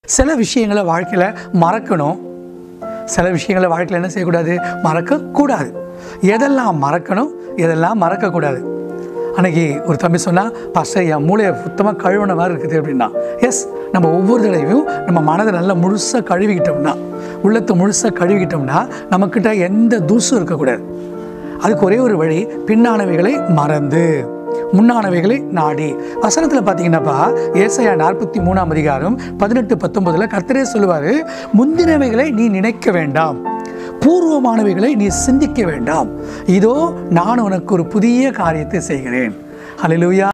சில விஷயங்களை வாழ்க்கையில் மறக்கணும் சில விஷயங்களை வாழ்க்கையில் என்ன செய்யக்கூடாது மறக்கக்கூடாது எதெல்லாம் மறக்கணும் எதெல்லாம் மறக்கக்கூடாது அன்னைக்கு ஒரு தம்பி சொன்னால் பாஸ்டர் என் மூளையை சுத்தமாக கழுவுன மாதிரி இருக்குது அப்படின்னா எஸ் நம்ம ஒவ்வொரு தடவையும் நம்ம மனதை நல்லா முழுசாக கழுவிக்கிட்டோம்னா உள்ளத்தை முழுசாக கழுவிக்கிட்டோம்னா நம்மக்கிட்ட எந்த தூசும் இருக்கக்கூடாது அதுக்கு ஒரே ஒரு வழி பின்னானவைகளை மறந்து முன்னானவைகளை நாடி வசனத்தில் பார்த்தீங்கன்னாப்பா ஏசாயா நாற்பத்தி மூணாம் அதிகாரம் பதினெட்டு பத்தொன்பதில் கர்த்தரே சொல்லுவார் முந்தினவைகளை நீ நினைக்க வேண்டாம் பூர்வமானவைகளை நீ சிந்திக்க வேண்டாம் இதோ நான் உனக்கு ஒரு புதிய காரியத்தை செய்கிறேன் ஹalleluya